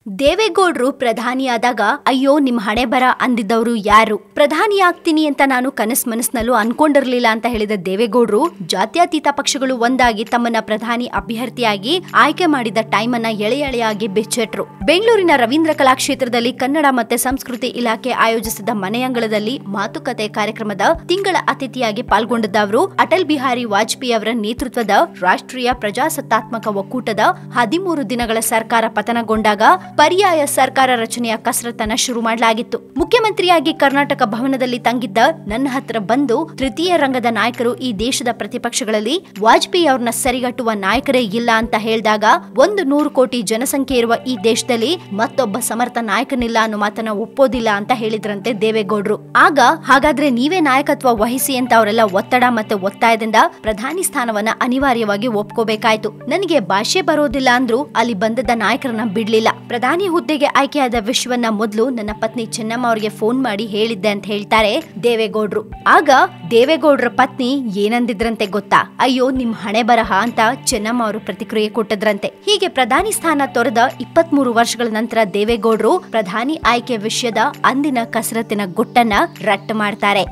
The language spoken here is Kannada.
ದೇವೇಗೌಡ್ರು ಪ್ರಧಾನಿಯಾದಾಗ ಅಯ್ಯೋ ನಿಮ್ ಹಣೆ ಬರ ಅಂದಿದ್ದವರು ಯಾರು ಪ್ರಧಾನಿ ಆಗ್ತೀನಿ ಅಂತ ನಾನು ಕನಸ್ ಮನಸ್ನಲ್ಲೂ ಅನ್ಕೊಂಡಿರ್ಲಿಲ್ಲ ಅಂತ ಹೇಳಿದ ದೇವೇಗೌಡ್ರು ಜಾತ್ಯತೀತ ಪಕ್ಷಗಳು ಒಂದಾಗಿ ತಮ್ಮನ್ನ ಪ್ರಧಾನಿ ಅಭ್ಯರ್ಥಿಯಾಗಿ ಆಯ್ಕೆ ಮಾಡಿದ ಟೈಮ್ ಅನ್ನ ಎಳೆ ಎಳೆಯಾಗಿ ಬಿಚ್ಚಿಟ್ರು ಬೆಂಗಳೂರಿನ ರವೀಂದ್ರ ಕಲಾಕ್ಷೇತ್ರದಲ್ಲಿ ಕನ್ನಡ ಮತ್ತೆ ಸಂಸ್ಕೃತಿ ಇಲಾಖೆ ಆಯೋಜಿಸಿದ ಮನೆಯಂಗಳದಲ್ಲಿ ಮಾತುಕತೆ ಕಾರ್ಯಕ್ರಮದ ತಿಂಗಳ ಅತಿಥಿಯಾಗಿ ಪಾಲ್ಗೊಂಡಿದ್ದ ಅವರು ಅಟಲ್ ಬಿಹಾರಿ ವಾಜಪೇಯಿ ಅವರ ನೇತೃತ್ವದ ರಾಷ್ಟ್ರೀಯ ಪ್ರಜಾಸತ್ತಾತ್ಮಕ ಒಕ್ಕೂಟದ ಹದಿಮೂರು ದಿನಗಳ ಸರ್ಕಾರ ಪತನಗೊಂಡಾಗ ಪರ್ಯಾಯ ಸರ್ಕಾರ ರಚನೆಯ ಕಸರತ್ತನ್ನ ಶುರು ಮಾಡಲಾಗಿತ್ತು ಮುಖ್ಯಮಂತ್ರಿಯಾಗಿ ಕರ್ನಾಟಕ ಭವನದಲ್ಲಿ ತಂಗಿದ್ದ ನನ್ನ ಹತ್ರ ಬಂದು ತೃತೀಯ ರಂಗದ ನಾಯಕರು ಈ ದೇಶದ ಪ್ರತಿಪಕ್ಷಗಳಲ್ಲಿ ವಾಜಪೇಯಿ ಅವ್ರನ್ನ ಸರಿಗಟ್ಟುವ ನಾಯಕರೇ ಇಲ್ಲ ಅಂತ ಹೇಳಿದಾಗ ಒಂದು ನೂರು ಕೋಟಿ ಜನಸಂಖ್ಯೆ ಇರುವ ಈ ದೇಶದಲ್ಲಿ ಮತ್ತೊಬ್ಬ ಸಮರ್ಥ ನಾಯಕನಿಲ್ಲ ಅನ್ನೋ ಮಾತನ್ನ ಒಪ್ಪೋದಿಲ್ಲ ಅಂತ ಹೇಳಿದ್ರಂತೆ ದೇವೇಗೌಡ್ರು ಆಗ ಹಾಗಾದ್ರೆ ನೀವೇ ನಾಯಕತ್ವ ವಹಿಸಿ ಅಂತ ಅವರೆಲ್ಲ ಒತ್ತಡ ಮತ್ತೆ ಒತ್ತಾಯದಿಂದ ಪ್ರಧಾನಿ ಸ್ಥಾನವನ್ನ ಅನಿವಾರ್ಯವಾಗಿ ಒಪ್ಕೋಬೇಕಾಯ್ತು ನನಗೆ ಭಾಷೆ ಬರೋದಿಲ್ಲ ಅಂದ್ರೂ ಅಲ್ಲಿ ಬಂದದ ನಾಯಕರನ್ನ ಬಿಡ್ಲಿಲ್ಲ ಪ್ರಧಾನಿ ಹುದ್ದೆಗೆ ಆಯ್ಕೆಯಾದ ವಿಷಯವನ್ನ ಮೊದಲು ನನ್ನ ಪತ್ನಿ ಚೆನ್ನಮ್ಮ ಅವರಿಗೆ ಫೋನ್ ಮಾಡಿ ಹೇಳಿದ್ದೆ ಅಂತ ಹೇಳ್ತಾರೆ ದೇವೇಗೌಡ್ರು ಆಗ ದೇವೇಗೌಡ್ರ ಪತ್ನಿ ಏನಂದಿದ್ರಂತೆ ಗೊತ್ತಾ ಅಯ್ಯೋ ನಿಮ್ ಹಣೆ ಬರಹ ಅಂತ ಚೆನ್ನಮ್ಮ ಅವರು ಪ್ರತಿಕ್ರಿಯೆ ಕೊಟ್ಟಿದ್ರಂತೆ ಹೀಗೆ ಪ್ರಧಾನಿ ಸ್ಥಾನ ತೊರೆದ ಇಪ್ಪತ್ತ್ ಮೂರು ವರ್ಷಗಳ ನಂತರ ದೇವೇಗೌಡ್ರು ಪ್ರಧಾನಿ ಆಯ್ಕೆ ವಿಷಯದ ಅಂದಿನ ಕಸರತ್ತಿನ ಗುಟ್ಟನ್ನ ರಟ್ಟು ಮಾಡ್ತಾರೆ